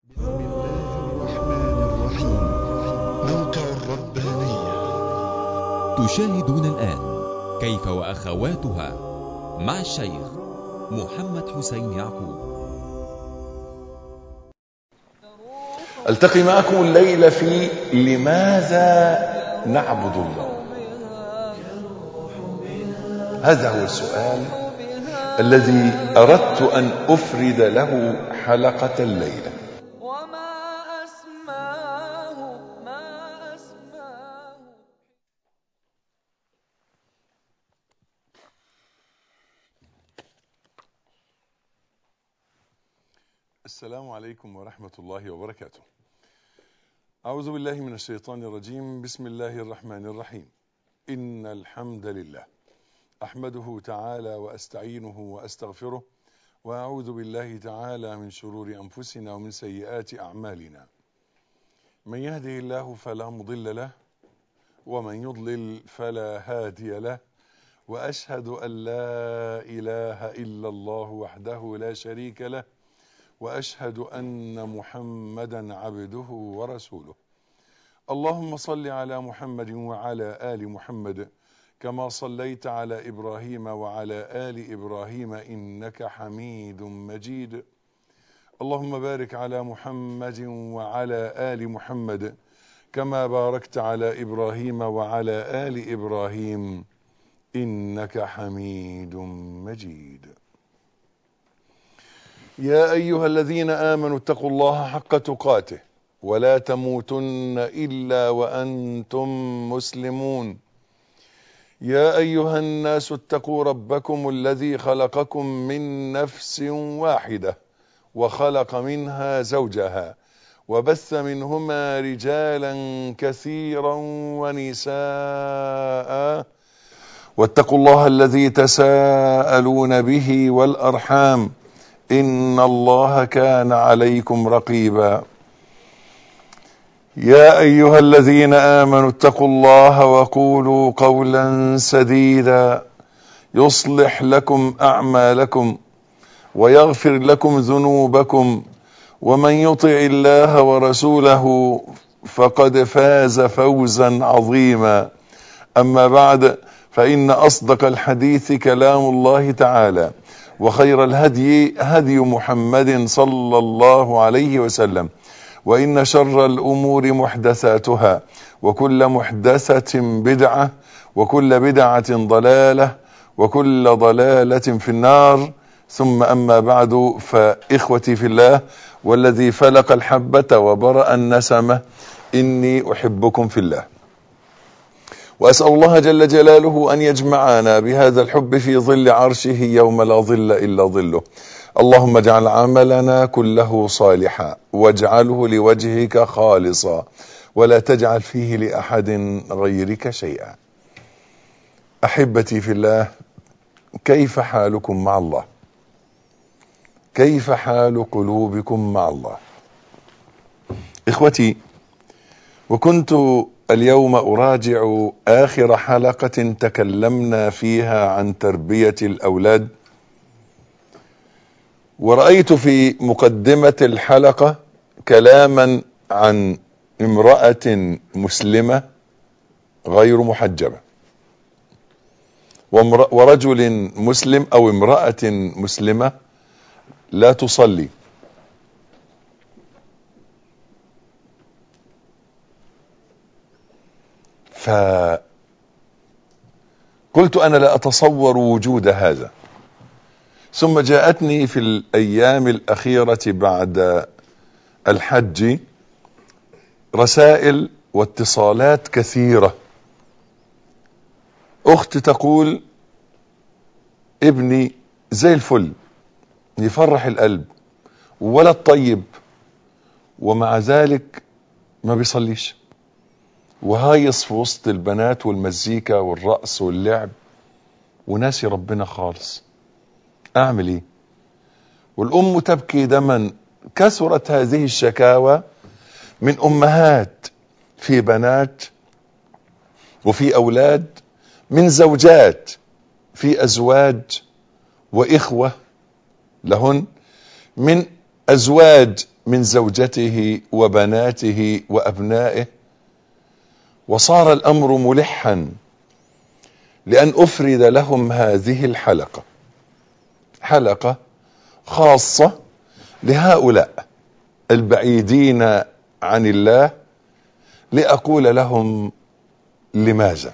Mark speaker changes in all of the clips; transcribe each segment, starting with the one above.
Speaker 1: بسم الله الرحمن الرحيم موقع الربانية
Speaker 2: تشاهدون الآن كيف وأخواتها مع الشيخ محمد حسين يعقوب
Speaker 3: التقي معكم الليلة في لماذا نعبد الله هذا هو السؤال الذي أردت أن أفرد له حلقة الليلة
Speaker 4: وما أسماه ما أسماه
Speaker 3: السلام عليكم ورحمة الله وبركاته أعوذ بالله من الشيطان الرجيم بسم الله الرحمن الرحيم إن الحمد لله أحمده تعالى وأستعينه وأستغفره وأعوذ بالله تعالى من شرور أنفسنا ومن سيئات أعمالنا من يهده الله فلا مضل له ومن يضلل فلا هادي له وأشهد أن لا إله إلا الله وحده لا شريك له واشهد ان محمدا عبده ورسوله اللهم صل على محمد وعلى ال محمد كما صليت على ابراهيم وعلى ال ابراهيم انك حميد مجيد اللهم بارك على محمد وعلى ال محمد كما باركت على ابراهيم وعلى ال ابراهيم انك حميد مجيد يا ايها الذين امنوا اتقوا الله حق تقاته ولا تموتن الا وانتم مسلمون يا ايها الناس اتقوا ربكم الذي خلقكم من نفس واحده وخلق منها زوجها وبث منهما رجالا كثيرا ونساء واتقوا الله الذي تساءلون به والارحام ان الله كان عليكم رقيبا يا ايها الذين امنوا اتقوا الله وقولوا قولا سديدا يصلح لكم اعمالكم ويغفر لكم ذنوبكم ومن يطع الله ورسوله فقد فاز فوزا عظيما اما بعد فان اصدق الحديث كلام الله تعالى وخير الهدي هدي محمد صلى الله عليه وسلم وإن شر الأمور محدثاتها وكل محدثة بدعة وكل بدعة ضلالة وكل ضلالة في النار ثم أما بعد فإخوتي في الله والذي فلق الحبة وبرأ النسمة إني أحبكم في الله وأسأل الله جل جلاله أن يجمعنا بهذا الحب في ظل عرشه يوم لا ظل إلا ظله اللهم اجعل عملنا كله صالحا واجعله لوجهك خالصا ولا تجعل فيه لأحد غيرك شيئا أحبتي في الله كيف حالكم مع الله كيف حال قلوبكم مع الله إخوتي وكنت اليوم اراجع اخر حلقه تكلمنا فيها عن تربيه الاولاد ورايت في مقدمه الحلقه كلاما عن امراه مسلمه غير محجبه ورجل مسلم او امراه مسلمه لا تصلي فقلت انا لا اتصور وجود هذا ثم جاءتني في الايام الاخيره بعد الحج رسائل واتصالات كثيره اخت تقول ابني زي الفل يفرح القلب ولد طيب ومع ذلك ما بيصليش وهايص في وسط البنات والمزيكا والرقص واللعب وناسي ربنا خالص اعمل ايه والام تبكي دما كثرت هذه الشكاوى من امهات في بنات وفي اولاد من زوجات في ازواج واخوه لهن من ازواج من زوجته وبناته وابنائه وصار الامر ملحا لان افرد لهم هذه الحلقه حلقه خاصه لهؤلاء البعيدين عن الله لاقول لهم لماذا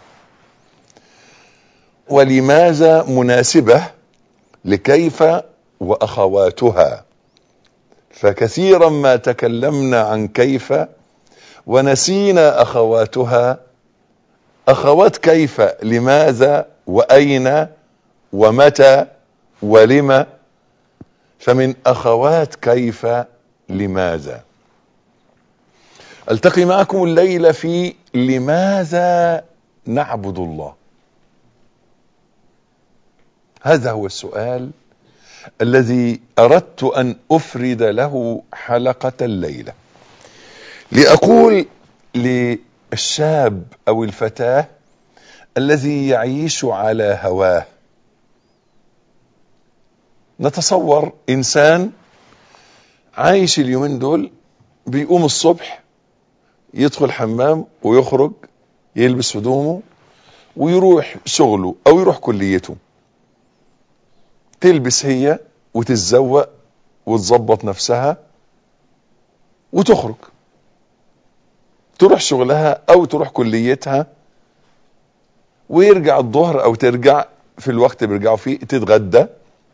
Speaker 3: ولماذا مناسبه لكيف واخواتها فكثيرا ما تكلمنا عن كيف ونسينا اخواتها اخوات كيف لماذا واين ومتى ولم فمن اخوات كيف لماذا التقي معكم الليله في لماذا نعبد الله هذا هو السؤال الذي اردت ان افرد له حلقه الليله لاقول للشاب او الفتاه الذي يعيش على هواه نتصور انسان عايش اليومين دول بيقوم الصبح يدخل حمام ويخرج يلبس هدومه ويروح شغله او يروح كليته تلبس هي وتتزوق وتظبط نفسها وتخرج تروح شغلها او تروح كليتها ويرجع الظهر او ترجع في الوقت اللي بيرجعوا فيه تتغدى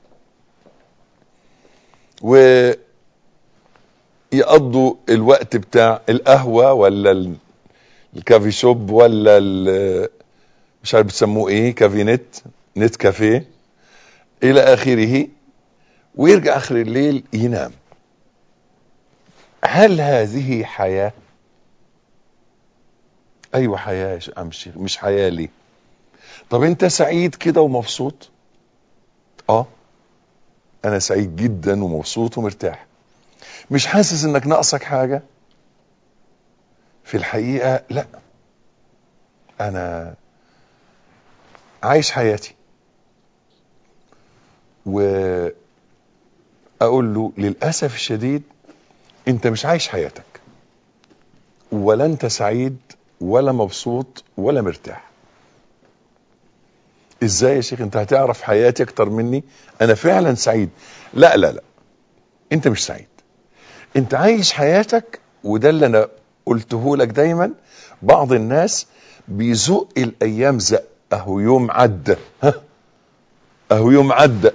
Speaker 3: ويقضوا الوقت بتاع القهوة ولا ال- الكافي شوب ولا ال- مش عارف بتسموه ايه كافي نت نت كافيه الى اخره ويرجع اخر الليل ينام هل هذه حياة ايوه حياة يا عم الشيخ مش حياة ليه طب انت سعيد كده ومبسوط اه انا سعيد جدا ومبسوط ومرتاح مش حاسس انك ناقصك حاجة في الحقيقة لا انا عايش حياتي واقول له للاسف الشديد انت مش عايش حياتك ولا انت سعيد ولا مبسوط ولا مرتاح ازاي يا شيخ انت هتعرف حياتي اكتر مني انا فعلا سعيد لا لا لا انت مش سعيد انت عايش حياتك وده اللي انا قلته لك دايما بعض الناس بيزق الايام زق اهو يوم عدى ها اهو يوم عدى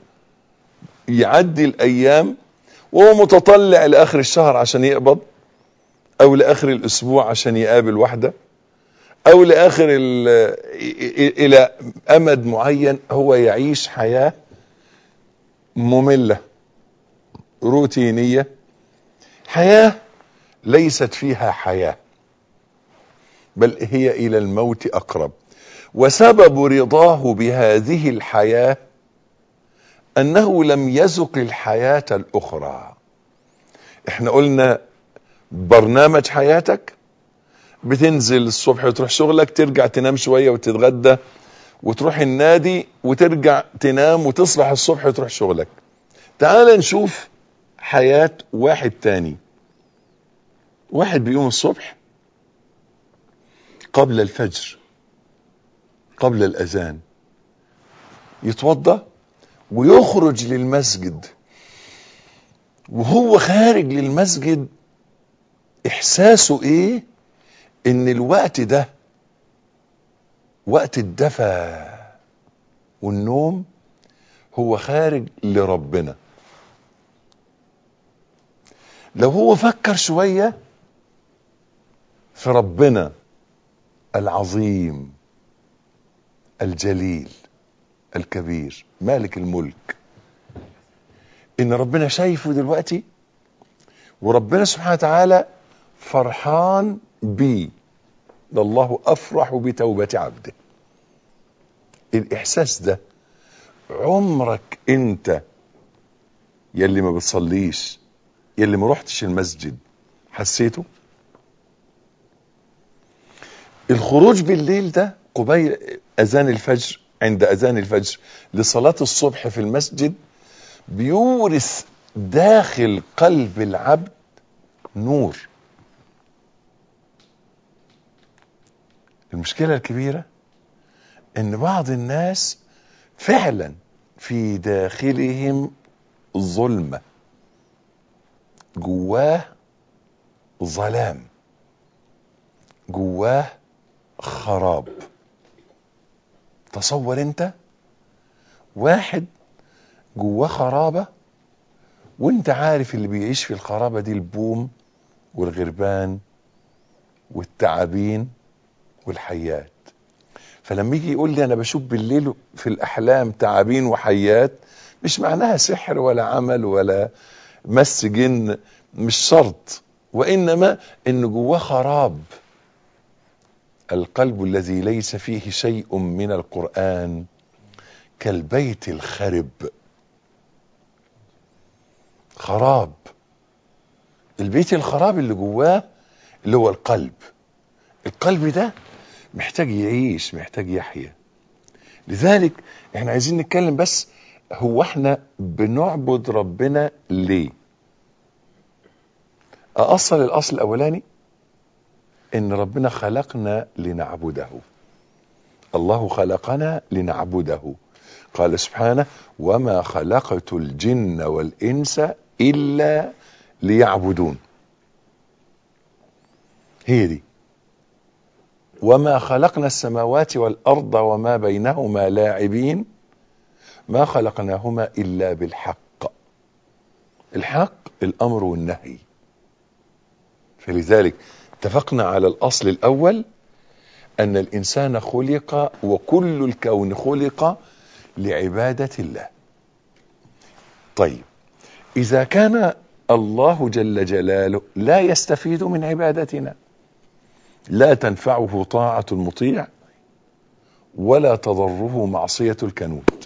Speaker 3: يعدي الايام وهو متطلع لاخر الشهر عشان يقبض او لاخر الاسبوع عشان يقابل واحده او لاخر ال- الى امد معين هو يعيش حياه ممله روتينيه حياه ليست فيها حياه بل هي الى الموت اقرب وسبب رضاه بهذه الحياه انه لم يذق الحياه الاخرى احنا قلنا برنامج حياتك بتنزل الصبح وتروح شغلك ترجع تنام شويه وتتغدى وتروح النادي وترجع تنام وتصبح الصبح وتروح شغلك تعال نشوف حياه واحد تاني واحد بيقوم الصبح قبل الفجر قبل الاذان يتوضا ويخرج للمسجد وهو خارج للمسجد احساسه ايه ان الوقت ده وقت الدفى والنوم هو خارج لربنا لو هو فكر شوية في ربنا العظيم الجليل الكبير مالك الملك ان ربنا شايفه دلوقتي وربنا سبحانه وتعالى فرحان بي ده الله افرح بتوبة عبده الاحساس ده عمرك انت يلي ما بتصليش يلي ما رحتش المسجد حسيته الخروج بالليل ده قبيل اذان الفجر عند اذان الفجر لصلاة الصبح في المسجد بيورث داخل قلب العبد نور المشكلة الكبيرة ان بعض الناس فعلا في داخلهم ظلمة جواه ظلام جواه خراب تصور انت واحد جواه خرابة وانت عارف اللي بيعيش في الخرابة دي البوم والغربان والتعابين والحيات فلما يجي يقول لي انا بشوف بالليل في الاحلام تعابين وحيات مش معناها سحر ولا عمل ولا مس جن مش شرط وانما ان جواه خراب القلب الذي ليس فيه شيء من القران كالبيت الخرب خراب البيت الخراب اللي جواه اللي هو القلب القلب ده محتاج يعيش محتاج يحيا لذلك احنا عايزين نتكلم بس هو احنا بنعبد ربنا ليه اصل الاصل الاولاني ان ربنا خلقنا لنعبده الله خلقنا لنعبده قال سبحانه وما خلقت الجن والانس الا ليعبدون هي دي وما خلقنا السماوات والارض وما بينهما لاعبين ما خلقناهما الا بالحق الحق الامر والنهي فلذلك اتفقنا على الاصل الاول ان الانسان خلق وكل الكون خلق لعباده الله طيب اذا كان الله جل جلاله لا يستفيد من عبادتنا لا تنفعه طاعه المطيع ولا تضره معصيه الكنود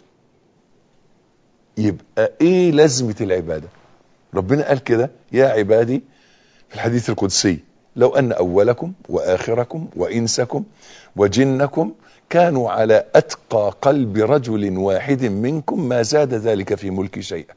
Speaker 3: يبقى ايه لازمه العباده ربنا قال كده يا عبادي في الحديث القدسي لو ان اولكم واخركم وانسكم وجنكم كانوا على اتقى قلب رجل واحد منكم ما زاد ذلك في ملكي شيئا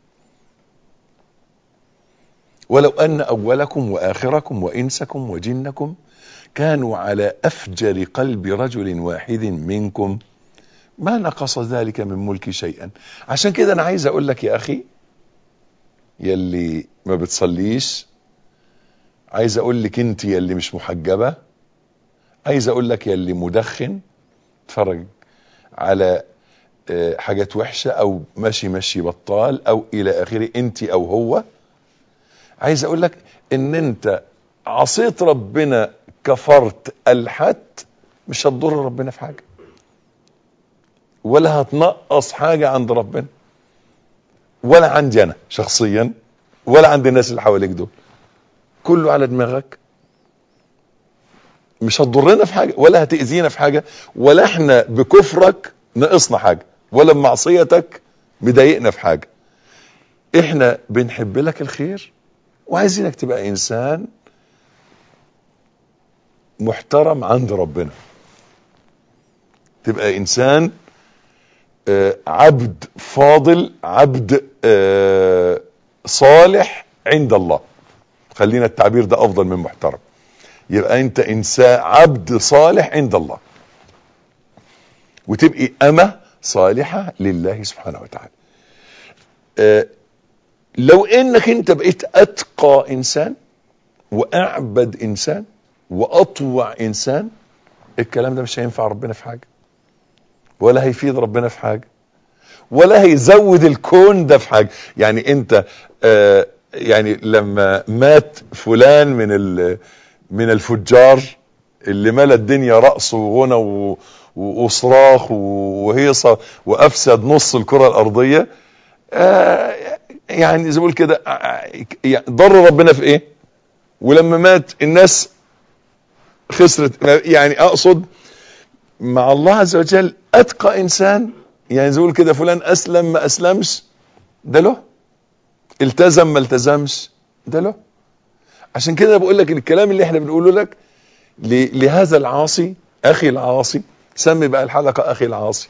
Speaker 3: ولو ان اولكم واخركم وانسكم وجنكم كانوا على افجر قلب رجل واحد منكم ما نقص ذلك من ملكي شيئا عشان كده انا عايز اقول لك يا اخي يلي ما بتصليش عايز اقول لك انت يلي مش محجبه عايز اقول لك يلي مدخن اتفرج على آه، حاجات وحشه او ماشي ماشي بطال او الى اخره انت او هو عايز اقول لك ان انت عصيت ربنا كفرت الحت مش هتضر ربنا في حاجه ولا هتنقص حاجه عند ربنا ولا عندي انا شخصيا ولا عند الناس اللي حواليك دول كله على دماغك مش هتضرنا في حاجه ولا هتاذينا في حاجه ولا احنا بكفرك نقصنا حاجه ولا بمعصيتك مضايقنا في حاجه احنا بنحب لك الخير وعايزينك تبقى انسان محترم عند ربنا تبقى انسان آه، عبد فاضل عبد آه، صالح عند الله خلينا التعبير ده افضل من محترم يبقى انت انسان عبد صالح عند الله وتبقي امه صالحه لله سبحانه وتعالى آه، لو انك انت بقيت اتقى انسان واعبد انسان واطوع انسان الكلام ده مش هينفع ربنا في حاجه ولا هيفيد ربنا في حاجه ولا هيزود الكون ده في حاجه يعني انت آه يعني لما مات فلان من ال- من الفجار اللي ملا الدنيا رقص وغنى و- و- وصراخ و- وهيصه وافسد نص الكره الارضيه آه يعني زي ما بقول كده آه، يعني ضر ربنا في ايه؟ ولما مات الناس خسرت يعني اقصد مع الله عز وجل اتقى انسان يعني زي ما بقول كده فلان اسلم ما اسلمش ده له التزم ما التزمش ده له عشان كده بقول لك الكلام اللي احنا بنقوله لك ل- لهذا العاصي اخي العاصي سمي بقى الحلقه اخي العاصي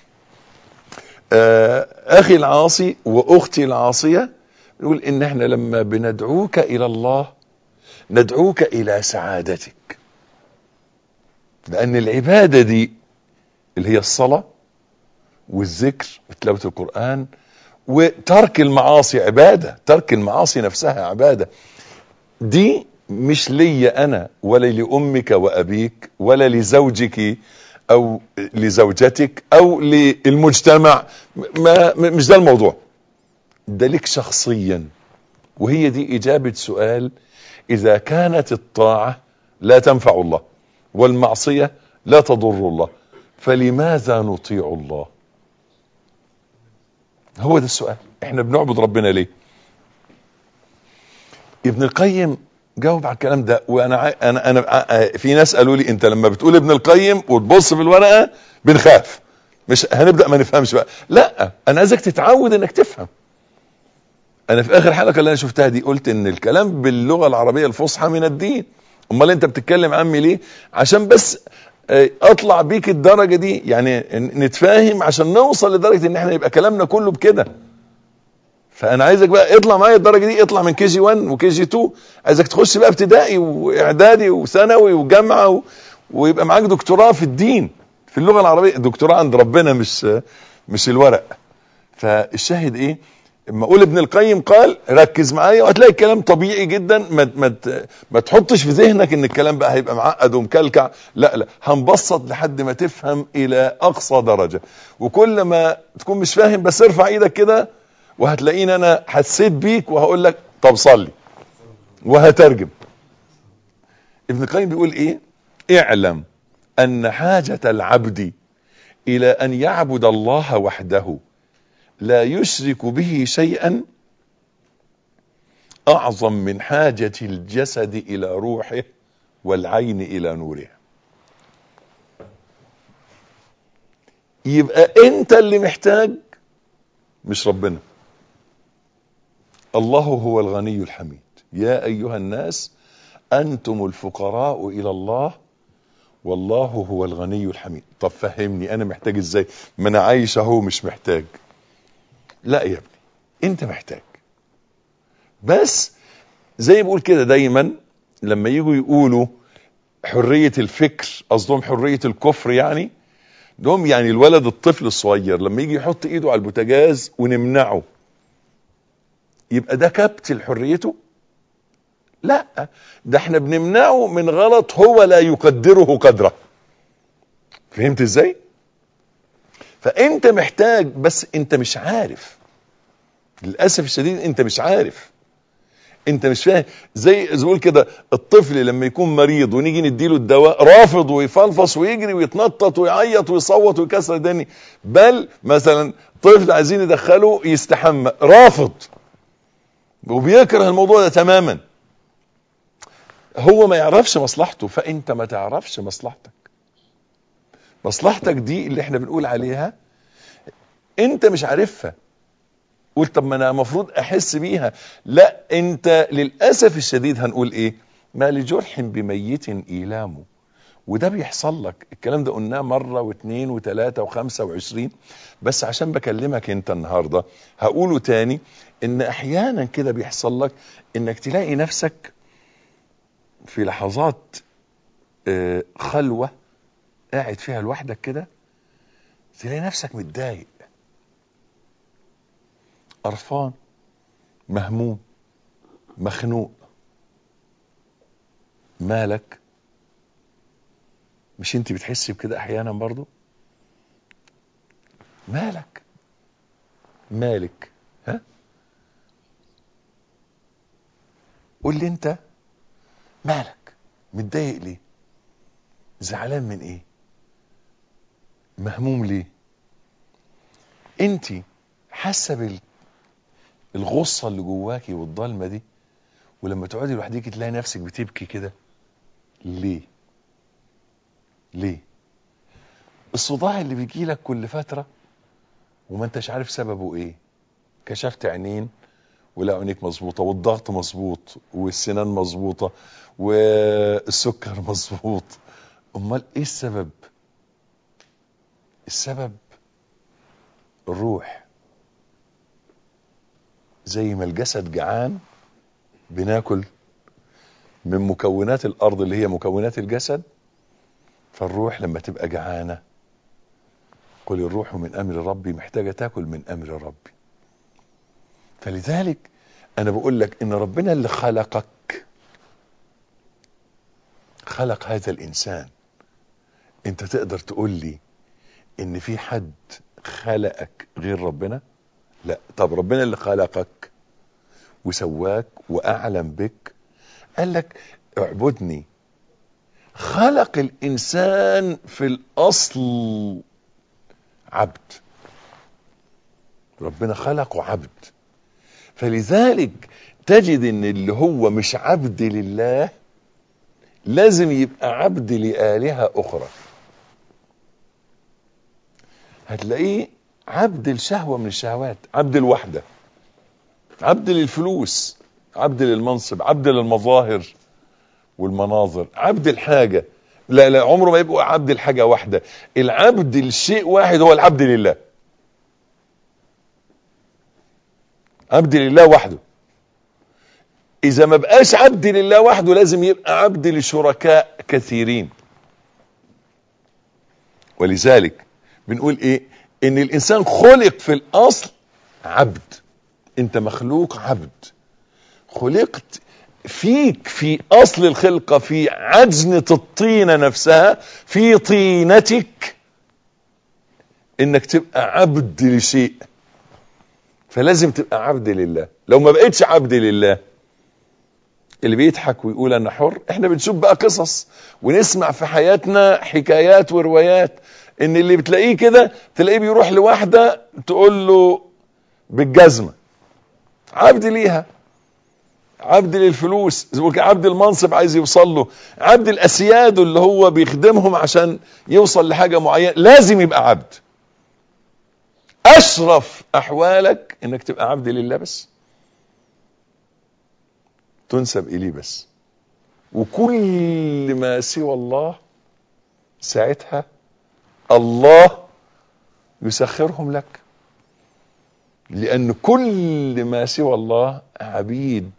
Speaker 3: آه اخي العاصي واختي العاصيه نقول ان احنا لما بندعوك الى الله ندعوك الى سعادتك لان العباده دي اللي هي الصلاه والذكر وتلاوه القران وترك المعاصي عباده ترك المعاصي نفسها عباده دي مش لي انا ولا لامك وابيك ولا لزوجك او لزوجتك او للمجتمع ما مش ده الموضوع ده لك شخصيا وهي دي اجابه سؤال اذا كانت الطاعه لا تنفع الله والمعصيه لا تضر الله فلماذا نطيع الله هو ده السؤال احنا بنعبد ربنا ليه ابن القيم جاوب على الكلام ده وانا ع- انا انا في ناس قالوا لي انت لما بتقول ابن القيم وتبص في الورقه بنخاف مش هنبدا ما نفهمش بقى لا انا عايزك تتعود انك تفهم انا في اخر حلقه اللي انا شفتها دي قلت ان الكلام باللغه العربيه الفصحى من الدين امال انت بتتكلم عمي ليه عشان بس آه، اطلع بيك الدرجه دي يعني ن- نتفاهم عشان نوصل لدرجه ان احنا يبقى كلامنا كله بكده فانا عايزك بقى اطلع معايا الدرجه دي اطلع من كي جي 1 وكي جي 2 عايزك تخش بقى ابتدائي واعدادي وثانوي وجامعه و... ويبقى معاك دكتوراه في الدين في اللغه العربيه دكتوراه عند ربنا مش مش الورق فالشاهد ايه اما اقول ابن القيم قال ركز معايا وهتلاقي الكلام طبيعي جدا ما ما ت- ما تحطش في ذهنك ان الكلام بقى هيبقى معقد ومكلكع لا لا هنبسط لحد ما تفهم الى اقصى درجه وكل ما تكون مش فاهم بس ارفع ايدك كده وهتلاقيني انا حسيت بيك وهقول لك طب صلي وهترجم ابن القيم بيقول ايه اعلم ان حاجه العبد الى ان يعبد الله وحده لا يشرك به شيئا اعظم من حاجه الجسد الى روحه والعين الى نوره يبقى انت اللي محتاج مش ربنا الله هو الغني الحميد يا ايها الناس انتم الفقراء الى الله والله هو الغني الحميد طب فهمني انا محتاج ازاي ما انا عايش اهو مش محتاج لا يا ابني انت محتاج بس زي ما بقول كده دايما لما يجوا يقولوا حرية الفكر قصدهم حرية الكفر يعني دوم يعني الولد الطفل الصغير لما يجي يحط ايده على البوتاجاز ونمنعه يبقى ده كبت لحريته لا ده احنا بنمنعه من غلط هو لا يقدره قدره فهمت ازاي فانت محتاج بس انت مش عارف للاسف الشديد انت مش عارف انت مش فاهم زي زي بقول كده الطفل لما يكون مريض ونيجي نديله الدواء رافض ويفلفص ويجري ويتنطط ويعيط ويصوت ويكسر الدنيا بل مثلا طفل عايزين يدخله يستحمى رافض وبيكره الموضوع ده تماما هو ما يعرفش مصلحته فانت ما تعرفش مصلحتك مصلحتك دي اللي احنا بنقول عليها انت مش عارفها قلت طب ما انا المفروض احس بيها لا انت للاسف الشديد هنقول ايه ما لجرح بميت ايلامه وده بيحصل لك الكلام ده قلناه مرة واثنين وثلاثة وخمسة وعشرين بس عشان بكلمك انت النهاردة هقوله تاني ان احيانا كده بيحصل لك انك تلاقي نفسك في لحظات آه، خلوة قاعد فيها لوحدك كده تلاقي نفسك متضايق قرفان مهموم مخنوق مالك مش انت بتحسي بكده احيانا برضو مالك مالك ها قول لي انت مالك متضايق ليه زعلان من ايه مهموم ليه انت حاسه بال الغصه اللي جواكي والضلمه دي ولما تقعدي لوحديك تلاقي نفسك بتبكي كده ليه ليه الصداع اللي بيجي لك كل فتره وما انتش عارف سببه ايه كشفت عينين ولا عينيك مظبوطه والضغط مظبوط والسنان مظبوطه والسكر مظبوط امال ايه السبب السبب الروح زي ما الجسد جعان بناكل من مكونات الارض اللي هي مكونات الجسد فالروح لما تبقى جعانه قل الروح من امر ربي محتاجه تاكل من امر ربي فلذلك انا بقول لك ان ربنا اللي خلقك خلق هذا الانسان انت تقدر تقول لي ان في حد خلقك غير ربنا لا طب ربنا اللي خلقك وسواك واعلم بك قال لك اعبدني خلق الانسان في الاصل عبد ربنا خلقه عبد فلذلك تجد ان اللي هو مش عبد لله لازم يبقى عبد لآلهة أخرى هتلاقيه عبد الشهوة من الشهوات عبد الوحدة عبد للفلوس عبد للمنصب عبد للمظاهر والمناظر عبد الحاجة لا لا عمره ما يبقى عبد الحاجة واحدة العبد الشيء واحد هو العبد لله عبد لله وحده اذا ما بقاش عبد لله وحده لازم يبقى عبد لشركاء كثيرين ولذلك بنقول ايه ان الانسان خلق في الاصل عبد انت مخلوق عبد خلقت فيك في اصل الخلقه في عجنه الطينه نفسها في طينتك انك تبقى عبد لشيء فلازم تبقى عبد لله لو ما بقتش عبد لله اللي بيضحك ويقول انا حر احنا بنشوف بقى قصص ونسمع في حياتنا حكايات وروايات ان اللي بتلاقيه كده تلاقيه بيروح لواحده تقول له بالجزمه عبد ليها عبد للفلوس عبد المنصب عايز يوصل له عبد الاسياد اللي هو بيخدمهم عشان يوصل لحاجه معينه لازم يبقى عبد اشرف احوالك انك تبقى عبد لله بس تنسب اليه بس وكل ما سوى الله ساعتها الله يسخرهم لك لان كل ما سوى الله عبيد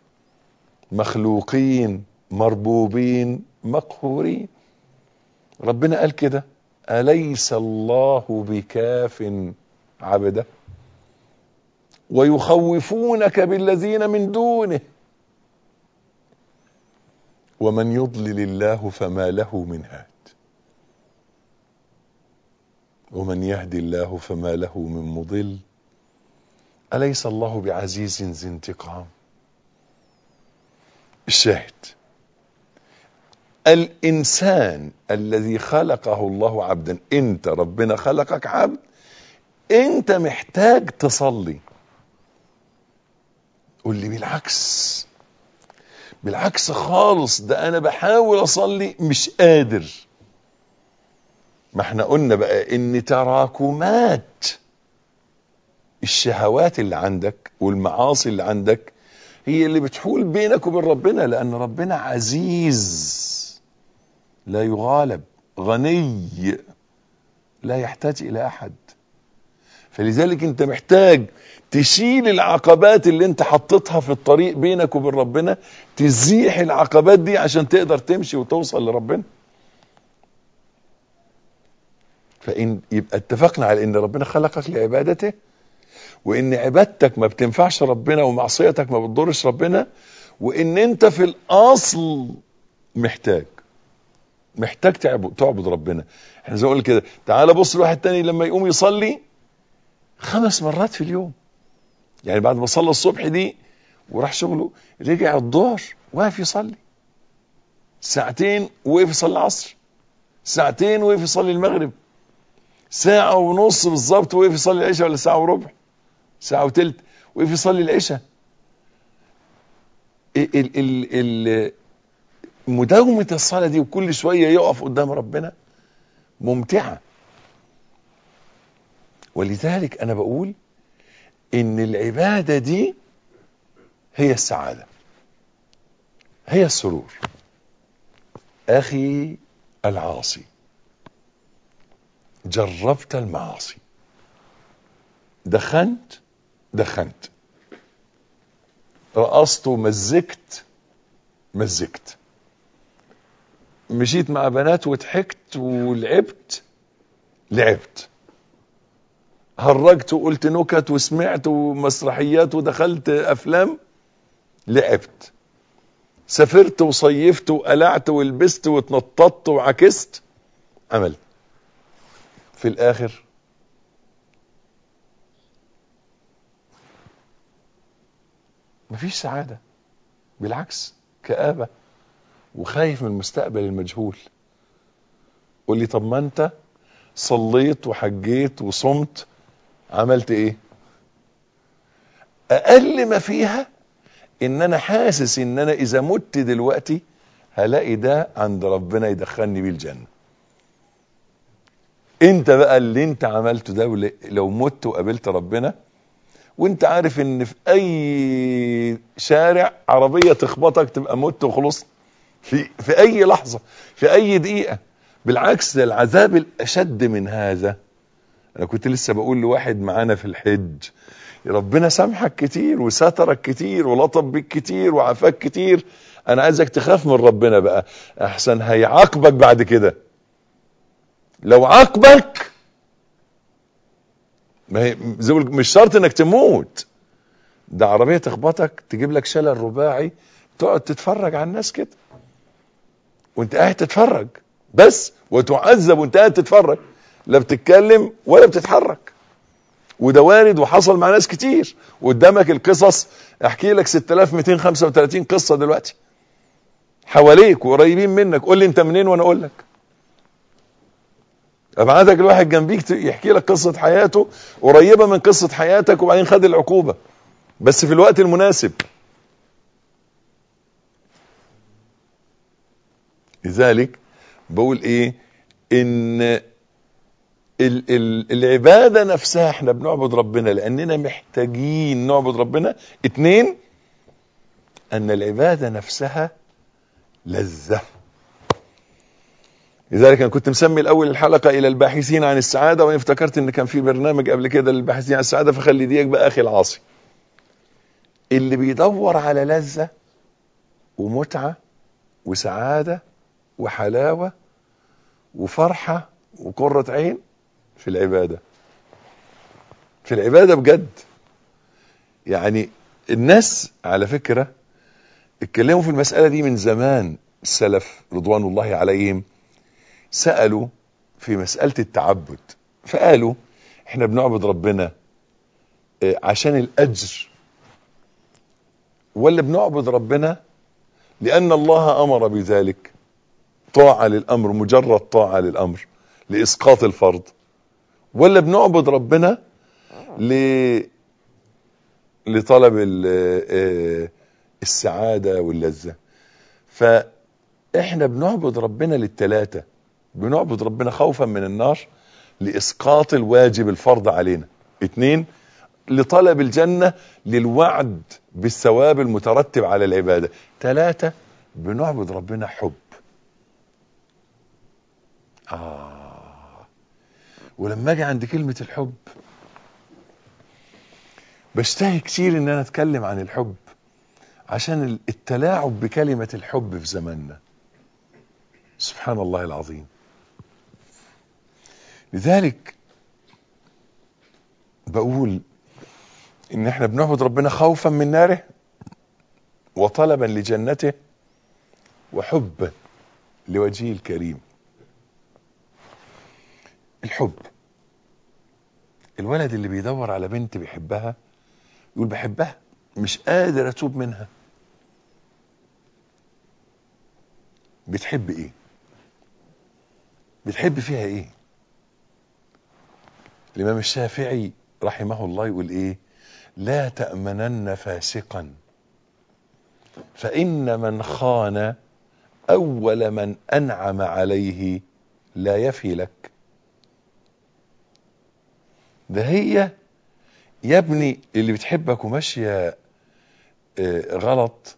Speaker 3: مخلوقين مربوبين مقهورين ربنا قال كده اليس الله بكاف عبده ويخوفونك بالذين من دونه ومن يضلل الله فما له من هاد ومن يهدي الله فما له من مضل اليس الله بعزيز ذي انتقام الشاهد الانسان الذي خلقه الله عبدا انت ربنا خلقك عبد انت محتاج تصلي قول لي بالعكس بالعكس خالص ده انا بحاول اصلي مش قادر ما احنا قلنا بقى ان تراكمات الشهوات اللي عندك والمعاصي اللي عندك هي اللي بتحول بينك وبين ربنا لان ربنا عزيز لا يغالب غني لا يحتاج الى احد فلذلك انت محتاج تشيل العقبات اللي انت حطيتها في الطريق بينك وبين ربنا تزيح العقبات دي عشان تقدر تمشي وتوصل لربنا فإن يبقى اتفقنا على ان ربنا خلقك لعبادته وان عبادتك ما بتنفعش ربنا ومعصيتك ما بتضرش ربنا وان انت في الاصل محتاج محتاج تعبد, تعبد ربنا احنا زي ما قلنا كده تعال بص لواحد تاني لما يقوم يصلي خمس مرات في اليوم يعني بعد ما صلى الصبح دي وراح شغله رجع الظهر واقف يصلي ساعتين وقف يصلي العصر ساعتين وقف يصلي المغرب ساعة ونص بالظبط وقف يصلي العشاء ولا ساعة وربع ساعة وتلت وقف يصلي العشاء ال ال ال مداومة الصلاة دي وكل شوية يقف قدام ربنا ممتعة ولذلك أنا بقول إن العبادة دي هي السعادة هي السرور أخي العاصي جربت المعاصي دخنت دخنت رقصت ومزجت مزجت مشيت مع بنات وضحكت ولعبت لعبت هرجت وقلت نكت وسمعت ومسرحيات ودخلت افلام لعبت سافرت وصيفت وقلعت ولبست واتنططت وعكست عملت في الاخر مفيش سعادة بالعكس كآبة وخايف من المستقبل المجهول قول لي طب ما انت صليت وحجيت وصمت عملت ايه اقل ما فيها ان انا حاسس ان انا اذا مت دلوقتي هلاقي ده عند ربنا يدخلني بيه الجنة انت بقى اللي انت عملته ده ول- لو مت وقابلت ربنا وانت عارف ان في اي شارع عربية تخبطك تبقى مت وخلص في, في اي لحظة في اي دقيقة بالعكس ده العذاب الاشد من هذا انا كنت لسه بقول لواحد معانا في الحج ربنا سامحك كتير وسترك كتير ولطف بيك كتير وعافاك كتير انا عايزك تخاف من ربنا بقى احسن هيعاقبك بعد كده لو عاقبك ما هي زي ما بقول- مش شرط انك تموت ده عربيه تخبطك تجيب لك شلل رباعي تقعد تتفرج على الناس كده وانت قاعد تتفرج بس وتعذب وانت قاعد تتفرج لا بتتكلم ولا بتتحرك وده وارد وحصل مع ناس كتير قدامك القصص احكي لك 6235 قصه دلوقتي حواليك وقريبين منك قول لي انت منين وانا اقول لك ابعتك الواحد جنبيك ت- يحكي لك قصه حياته قريبه من قصه حياتك وبعدين خد العقوبه بس في الوقت المناسب لذلك بقول ايه ان ال ال العبادة نفسها احنا بنعبد ربنا لاننا محتاجين نعبد ربنا اتنين ان العبادة نفسها لذة لذلك انا كنت مسمي الاول الحلقة الى الباحثين عن السعادة وانا افتكرت ان كان في برنامج قبل كده للباحثين عن السعادة فخلي ديك بقى اخي العاصي اللي بيدور على لذة ومتعة وسعادة وحلاوة وفرحة وقرة عين في العبادة في العبادة بجد يعني الناس على فكرة اتكلموا في المسألة دي من زمان السلف رضوان الله عليهم سألوا في مسألة التعبد فقالوا احنا بنعبد ربنا اه، عشان الأجر ولا بنعبد ربنا لأن الله أمر بذلك طاعة للأمر مجرد طاعة للأمر لإسقاط الفرض ولا بنعبد ربنا ل... لطلب ال... آه، السعادة واللذة فإحنا بنعبد ربنا للتلاتة بنعبد ربنا خوفا من النار لإسقاط الواجب الفرض علينا اتنين لطلب الجنة للوعد بالثواب المترتب على العبادة تلاتة بنعبد ربنا حب آه ولما اجي عند كلمة الحب بشتهي كتير ان انا اتكلم عن الحب عشان التلاعب بكلمة الحب في زماننا سبحان الله العظيم لذلك بقول ان احنا بنعبد ربنا خوفا من ناره وطلبا لجنته وحبا لوجهه الكريم الحب الولد اللي بيدور على بنت بيحبها يقول بحبها مش قادر اتوب منها بتحب ايه بتحب فيها ايه الامام الشافعي رحمه الله يقول ايه لا تأمنن فاسقا فإن من خان أول من أنعم عليه لا يفي لك ده هي يا ابني اللي بتحبك وماشية آه، غلط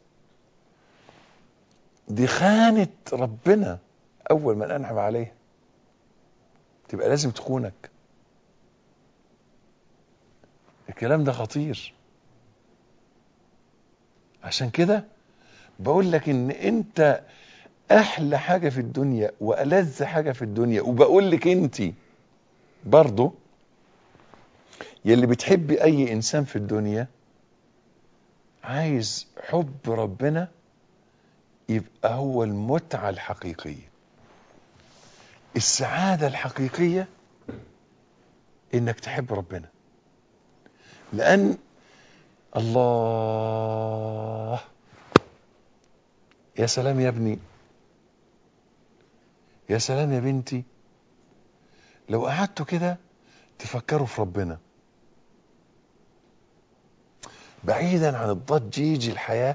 Speaker 3: دي خانت ربنا أول من أنعم عليه تبقى لازم تخونك الكلام ده خطير عشان كده بقول لك ان انت احلى حاجة في الدنيا والذ حاجة في الدنيا وبقول لك انت برضو يلي بتحبي اي انسان في الدنيا عايز حب ربنا يبقى هو المتعة الحقيقية السعادة الحقيقية انك تحب ربنا لان الله يا سلام يا ابني يا سلام يا بنتي لو قعدتوا كده تفكروا في ربنا بعيدا عن الضجيج الحياة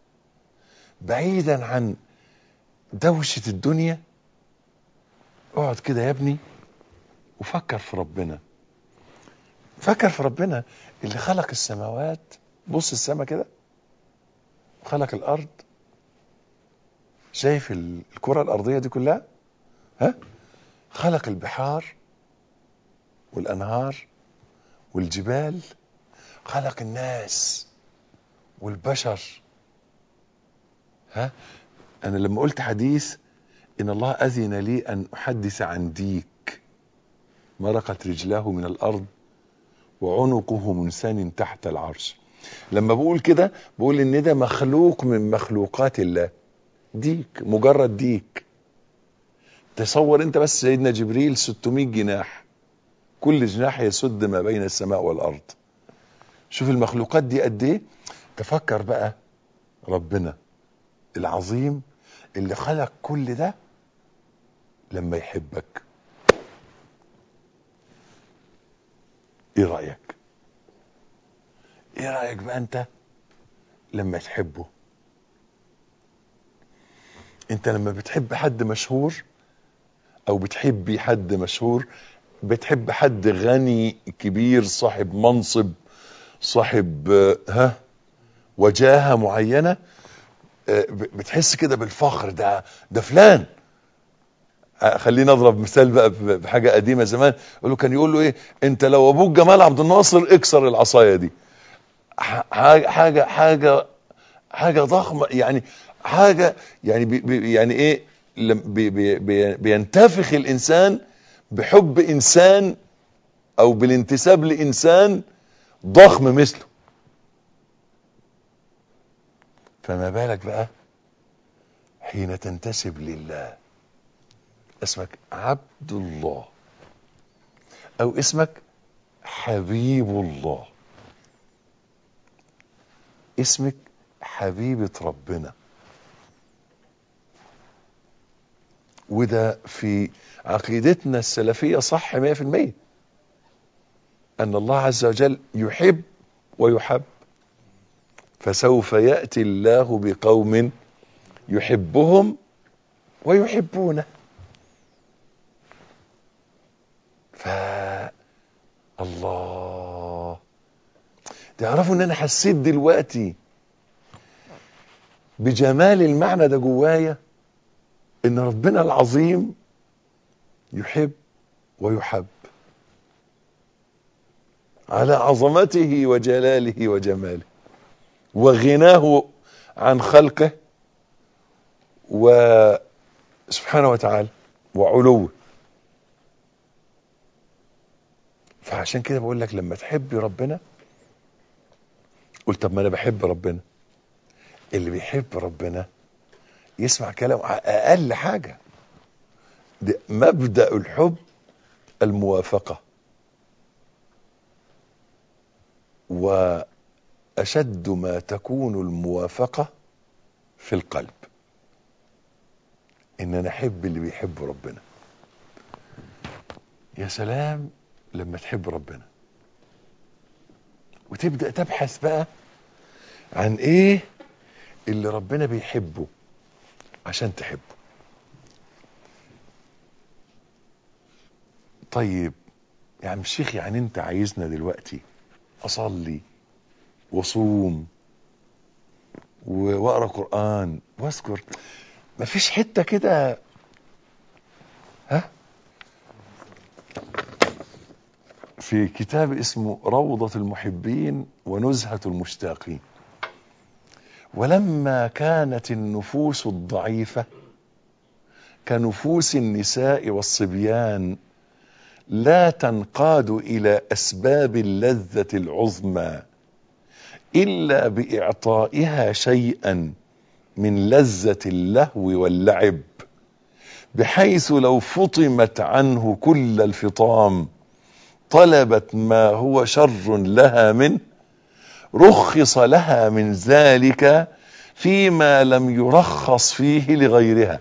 Speaker 3: بعيدا عن دوشة الدنيا اقعد كده يا ابني وفكر في ربنا فكر في ربنا اللي خلق السماوات بص السماء كده خلق الارض شايف ال- الكرة الارضية دي كلها ها خلق البحار والانهار والجبال خلق الناس والبشر ها انا لما قلت حديث ان الله اذن لي ان احدث عن ديك مرقت رجلاه من الارض وعنقه منسان تحت العرش لما بقول كده بقول ان ده مخلوق من مخلوقات الله ديك مجرد ديك تصور انت بس سيدنا جبريل 600 جناح كل جناح يسد ما بين السماء والارض شوف المخلوقات دي قد ايه تفكر بقى ربنا العظيم اللي خلق كل ده لما يحبك ايه رايك ايه رايك بقى انت لما تحبه انت لما بتحب حد مشهور او بتحبي حد مشهور بتحب حد غني كبير صاحب منصب صاحب آه، ها وجاهة معينة آه، ب- بتحس كده بالفخر ده ده فلان آه، خليني اضرب مثال بقى ب- بحاجه قديمه زمان يقول له كان يقول له ايه انت لو ابوك جمال عبد الناصر اكسر العصايه دي ح- حاجه حاجه حاجه حاجه ضخمه يعني حاجه يعني بي بي يعني ايه لم- بي بي بي بينتفخ الانسان بحب انسان او بالانتساب لانسان ضخم مثله فما بالك بقى حين تنتسب لله اسمك عبد الله او اسمك حبيب الله اسمك حبيبة ربنا وده في عقيدتنا السلفية صح 100% أن الله عز وجل يحب ويحب فسوف يأتي الله بقوم يحبهم ويحبونه ف الله تعرفوا ان انا حسيت دلوقتي بجمال المعنى ده جوايا ان ربنا العظيم يحب ويحب على عظمته وجلاله وجماله وغناه عن خلقه وسبحانه وتعالى وعلوه فعشان كده بقول لك لما تحبي ربنا قول طب ما انا بحب ربنا اللي بيحب ربنا يسمع كلام اقل حاجه ده مبدا الحب الموافقه واشد ما تكون الموافقه في القلب ان انا احب اللي بيحب ربنا يا سلام لما تحب ربنا وتبدا تبحث بقى عن ايه اللي ربنا بيحبه عشان تحبه طيب يا عم الشيخ يعني انت عايزنا دلوقتي اصلي واصوم و- واقرا قران واذكر مفيش حته كده ها في كتاب اسمه روضة المحبين ونزهة المشتاقين ولما كانت النفوس الضعيفة كنفوس النساء والصبيان لا تنقاد إلى أسباب اللذة العظمى إلا بإعطائها شيئا من لذة اللهو واللعب بحيث لو فطمت عنه كل الفطام طلبت ما هو شر لها منه رخص لها من ذلك فيما لم يرخص فيه لغيرها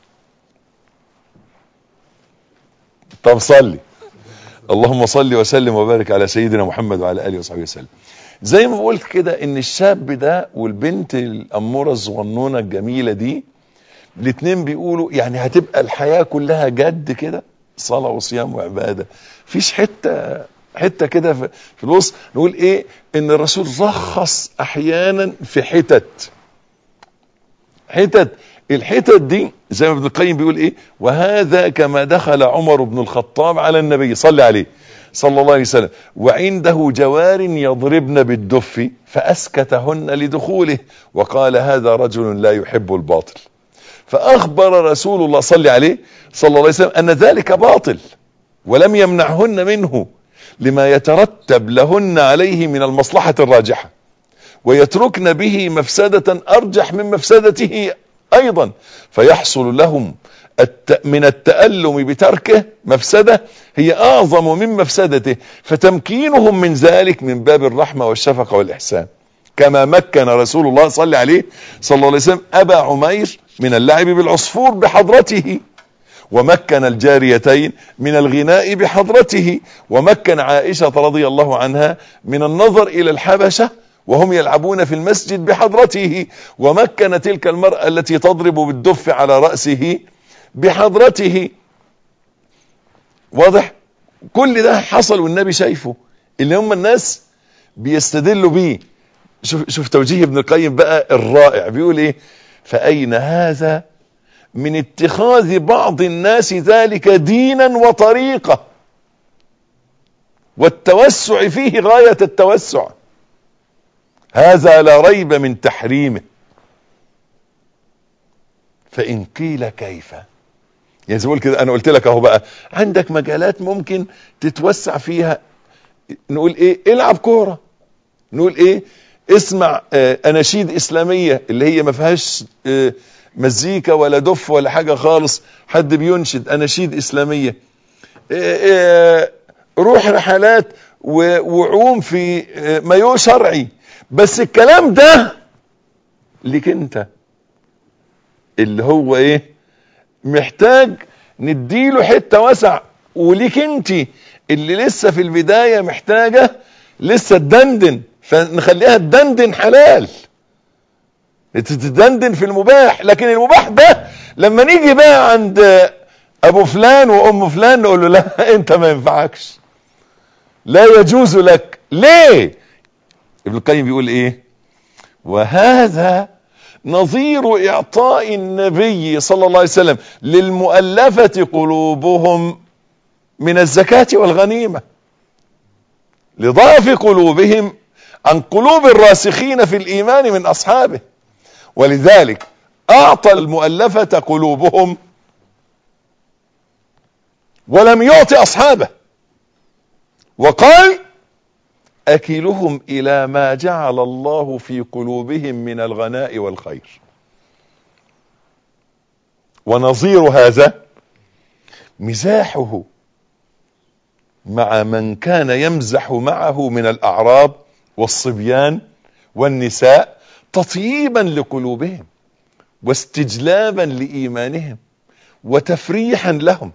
Speaker 3: طب صلي اللهم صل وسلم وبارك على سيدنا محمد وعلى اله وصحبه وسلم زي ما قلت كده ان الشاب ده والبنت الاموره الصغنونه الجميله دي الاتنين بيقولوا يعني هتبقى الحياه كلها جد كده صلاه وصيام وعباده فيش حته حته كده في في الوسط نقول ايه ان الرسول رخص احيانا في حتت حتت الحتت دي زي ما ابن القيم بيقول ايه وهذا كما دخل عمر بن الخطاب على النبي صلى عليه صلى الله عليه وسلم وعنده جوار يضربن بالدف فاسكتهن لدخوله وقال هذا رجل لا يحب الباطل فاخبر رسول الله صلى عليه صلى الله عليه وسلم ان ذلك باطل ولم يمنعهن منه لما يترتب لهن عليه من المصلحة الراجحة ويتركن به مفسدة أرجح من مفسدته أيضا فيحصل لهم الت... من التألم بتركه مفسدة هي أعظم من مفسدته فتمكينهم من ذلك من باب الرحمة والشفقة والإحسان كما مكن رسول الله صلى عليه صلى الله عليه وسلم أبا عمير من اللعب بالعصفور بحضرته ومكن الجاريتين من الغناء بحضرته ومكن عائشة رضي الله عنها من النظر إلى الحبشة وهم يلعبون في المسجد بحضرته ومكن تلك المرأة التي تضرب بالدف على رأسه بحضرته واضح كل ده حصل والنبي شايفه اللي هم الناس بيستدلوا بيه شوف, شوف توجيه ابن القيم بقى الرائع بيقول ايه فأين هذا من اتخاذ بعض الناس ذلك دينا وطريقة والتوسع فيه غاية التوسع هذا لا ريب من تحريمه فإن قيل كيف يعني زي كده أنا قلت لك أهو بقى عندك مجالات ممكن تتوسع فيها نقول إيه العب كورة نقول إيه اسمع آه أناشيد إسلامية اللي هي ما فيهاش آه مزيكا ولا دف ولا حاجة خالص حد بينشد أناشيد إسلامية روح رحلات وعوم في مايو شرعي بس الكلام ده لك انت اللي هو ايه محتاج نديله حتة وسع وليك انت اللي لسه في البداية محتاجة لسه تدندن فنخليها تدندن حلال تدندن في المباح لكن المباح ده لما نيجي بقى عند ابو فلان وام فلان نقول له لا انت ما ينفعكش لا يجوز لك ليه ابن القيم بيقول ايه وهذا نظير اعطاء النبي صلى الله عليه وسلم للمؤلفة قلوبهم من الزكاة والغنيمة لضعف قلوبهم عن قلوب الراسخين في الايمان من اصحابه ولذلك اعطى المؤلفة قلوبهم ولم يعطي اصحابه وقال اكلهم الى ما جعل الله في قلوبهم من الغناء والخير ونظير هذا مزاحه مع من كان يمزح معه من الاعراب والصبيان والنساء تطييبا لقلوبهم واستجلابا لايمانهم وتفريحا لهم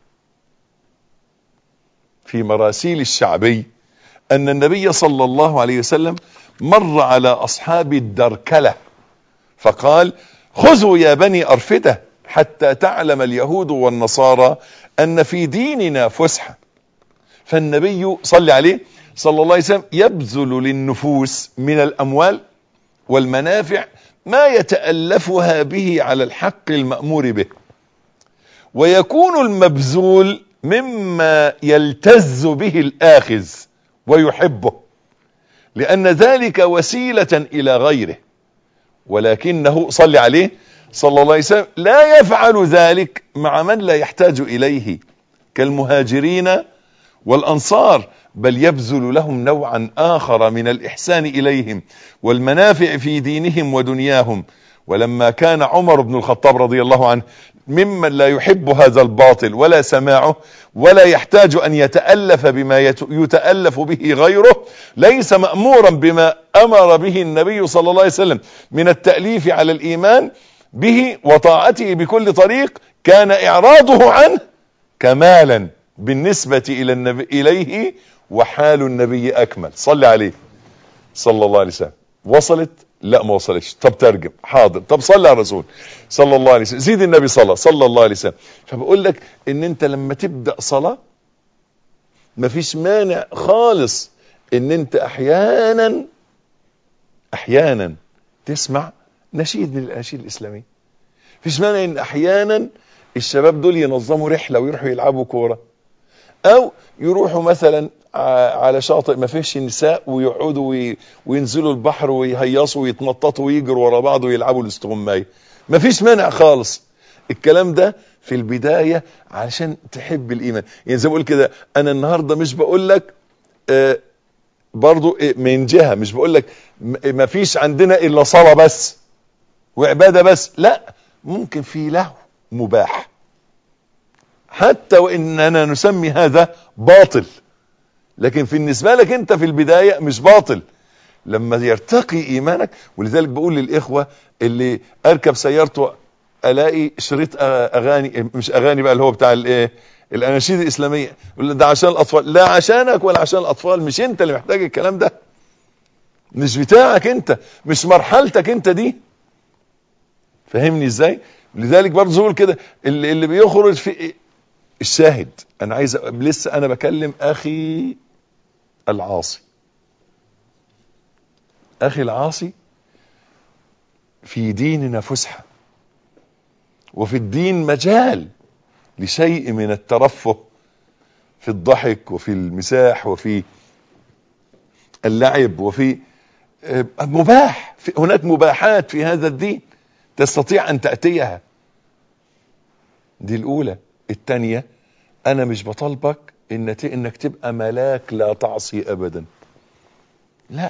Speaker 3: في مراسيل الشعبي ان النبي صلى الله عليه وسلم مر على اصحاب الدركله فقال خذوا يا بني ارفده حتى تعلم اليهود والنصارى ان في ديننا فسحه فالنبي صلى عليه صلى الله عليه وسلم يبذل للنفوس من الاموال والمنافع ما يتالفها به على الحق المامور به ويكون المبذول مما يلتز به الاخذ ويحبه لان ذلك وسيله الى غيره ولكنه صلي عليه صلى الله عليه وسلم لا يفعل ذلك مع من لا يحتاج إليه كالمهاجرين والأنصار بل يبذل لهم نوعا آخر من الإحسان إليهم والمنافع في دينهم ودنياهم ولما كان عمر بن الخطاب رضي الله عنه ممن لا يحب هذا الباطل ولا سماعه ولا يحتاج أن يتألف بما يت- يتألف به غيره ليس مأمورا بما أمر به النبي صلى الله عليه وسلم من التأليف على الإيمان به وطاعته بكل طريق كان إعراضه عنه كمالا بالنسبة إلى النبي إليه وحال النبي أكمل صلى عليه صلى الله عليه وسلم وصلت لا ما وصلتش طب ترجم حاضر طب صلى على الرسول صلى الله عليه وسلم زيد النبي صلى صلى الله عليه وسلم فبقول لك ان انت لما تبدا صلاه مفيش مانع خالص ان انت احيانا احيانا تسمع نشيد من الاناشيد الاسلاميه مفيش مانع ان احيانا الشباب دول ينظموا رحله ويروحوا يلعبوا كوره او يروحوا مثلا ع- على شاطئ ما فيهش نساء ويقعدوا وي- وينزلوا البحر ويهيصوا ويتنططوا ويجروا ورا بعض ويلعبوا الاستغماية ما فيش مانع خالص الكلام ده في البداية علشان تحب الإيمان يعني زي ما بقول كده أنا النهاردة مش بقول لك آه برضو إيه، من جهة مش بقول لك م- ما فيش عندنا إلا صلاة بس وعبادة بس لا ممكن في له مباح حتى وإننا نسمي هذا باطل لكن في النسبة لك انت في البداية مش باطل لما يرتقي ايمانك ولذلك بقول للاخوة اللي اركب سيارته الاقي شريط أ- اغاني مش اغاني بقى اللي هو بتاع الايه الاناشيد الاسلامية يقول لك ده عشان الاطفال لا عشانك ولا عشان الاطفال مش انت اللي محتاج الكلام ده مش بتاعك انت مش مرحلتك انت دي فهمني ازاي لذلك برضه بقول كده اللي, اللي بيخرج في الشاهد انا عايز أ- لسه انا بكلم اخي العاصي اخي العاصي في ديننا فسحة وفي الدين مجال لشيء من الترفه في الضحك وفي المساح وفي اللعب وفي آه، مباح في هناك مباحات في هذا الدين تستطيع ان تأتيها دي الاولى الثانية انا مش بطالبك إن ت- انك تبقى ملاك لا تعصي ابدا لا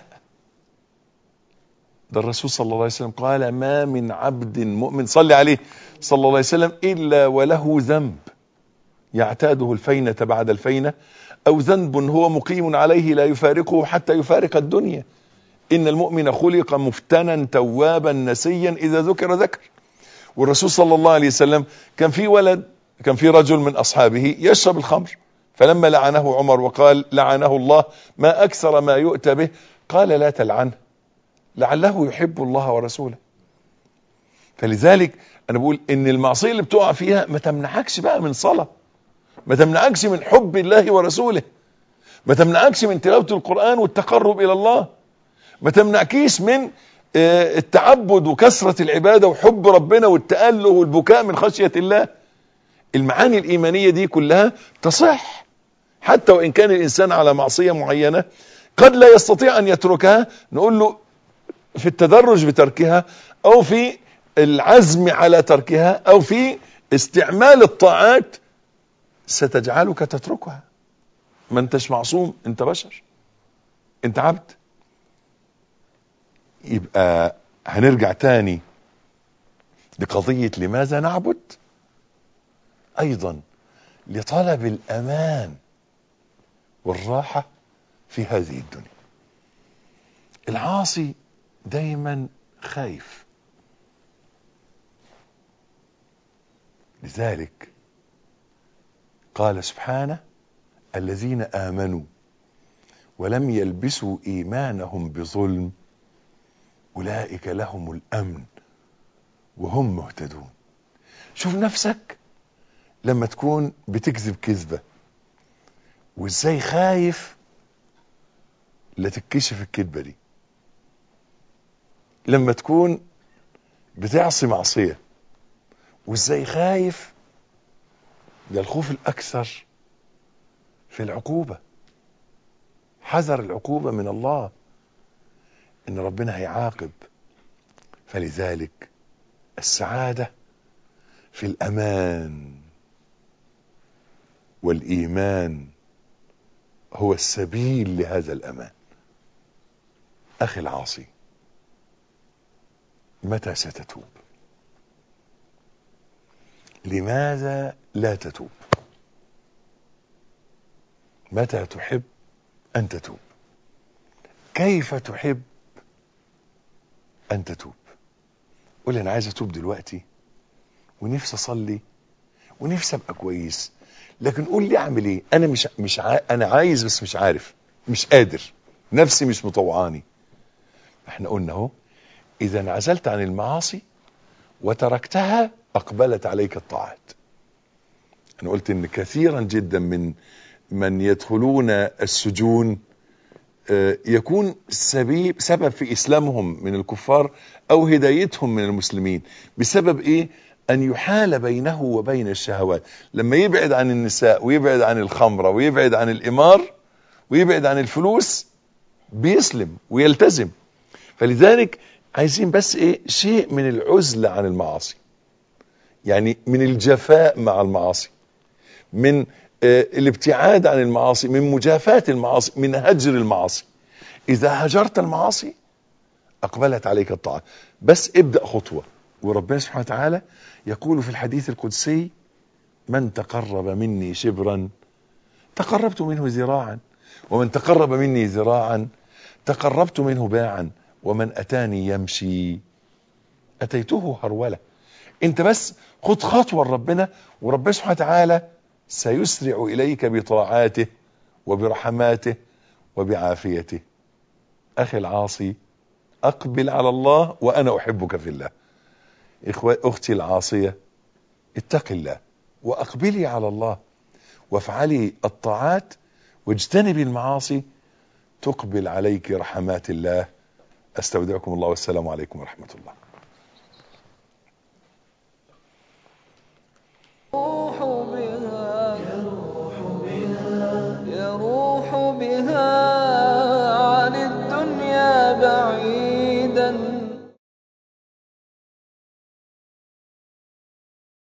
Speaker 3: ده الرسول صلى الله عليه وسلم قال ما من عبد مؤمن صلي عليه صلى الله عليه وسلم الا وله ذنب يعتاده الفينة بعد الفينة او ذنب هو مقيم عليه لا يفارقه حتى يفارق الدنيا ان المؤمن خلق مفتنا توابا نسيا اذا ذكر ذكر والرسول صلى الله عليه وسلم كان في ولد كان في رجل من اصحابه يشرب الخمر فلما لعنه عمر وقال لعنه الله ما اكثر ما يؤتى به قال لا تلعنه لعله يحب الله ورسوله فلذلك انا بقول ان المعصيه اللي بتقع فيها ما تمنعكش بقى من صلاه ما تمنعكش من حب الله ورسوله ما تمنعكش من تلاوه القران والتقرب الى الله ما تمنعكيش من آه، التعبد وكثرة العبادة وحب ربنا والتأله والبكاء من خشية الله المعاني الإيمانية دي كلها تصح حتى وإن كان الإنسان على معصية معينة قد لا يستطيع أن يتركها نقول له في التدرج بتركها أو في العزم على تركها أو في استعمال الطاعات ستجعلك تتركها ما انتش معصوم انت بشر انت عبد يبقى هنرجع تاني لقضية لماذا نعبد ايضا لطلب الامان والراحة في هذه الدنيا العاصي دايما خايف لذلك قال سبحانه الذين آمنوا ولم يلبسوا إيمانهم بظلم أولئك لهم الأمن وهم مهتدون شوف نفسك لما تكون بتكذب كذبة وازاي خايف لا تتكشف الكذبة دي لما تكون بتعصي معصية وازاي خايف ده الخوف الأكثر في العقوبة حذر العقوبة من الله ان ربنا هيعاقب فلذلك السعادة في الأمان والإيمان هو السبيل لهذا الأمان أخي العاصي متى ستتوب لماذا لا تتوب متى تحب أن تتوب كيف تحب أن تتوب قول أنا عايز أتوب دلوقتي ونفسي أصلي ونفسي أبقى كويس لكن قول لي أعمل إيه أنا مش مش ع... أنا عايز بس مش عارف مش قادر نفسي مش مطوعاني احنا قلنا اهو إذا انعزلت عن المعاصي وتركتها أقبلت عليك الطاعات أنا قلت إن كثيرا جدا من من يدخلون السجون آه، يكون سبيب سبب في إسلامهم من الكفار أو هدايتهم من المسلمين بسبب إيه أن يحال بينه وبين الشهوات لما يبعد عن النساء ويبعد عن الخمرة ويبعد عن الإمار ويبعد عن الفلوس بيسلم ويلتزم فلذلك عايزين بس ايه شيء من العزلة عن المعاصي يعني من الجفاء مع المعاصي من آه الابتعاد عن المعاصي من مجافاة المعاصي من هجر المعاصي اذا هجرت المعاصي اقبلت عليك الطاعة بس ابدأ خطوة وربنا سبحانه وتعالى يقول في الحديث القدسي من تقرب مني شبرا تقربت منه ذراعا ومن تقرب مني ذراعا تقربت منه باعا ومن اتاني يمشي اتيته هرولة انت بس خد خطوة لربنا وربنا سبحانه وتعالى سيسرع اليك بطاعاته وبرحماته وبعافيته اخي العاصي اقبل على الله وانا احبك في الله إخوة اختي العاصية اتق الله واقبلي على الله وافعلي الطاعات واجتنبي المعاصي تقبل عليك رحمات الله استودعكم الله والسلام عليكم ورحمة الله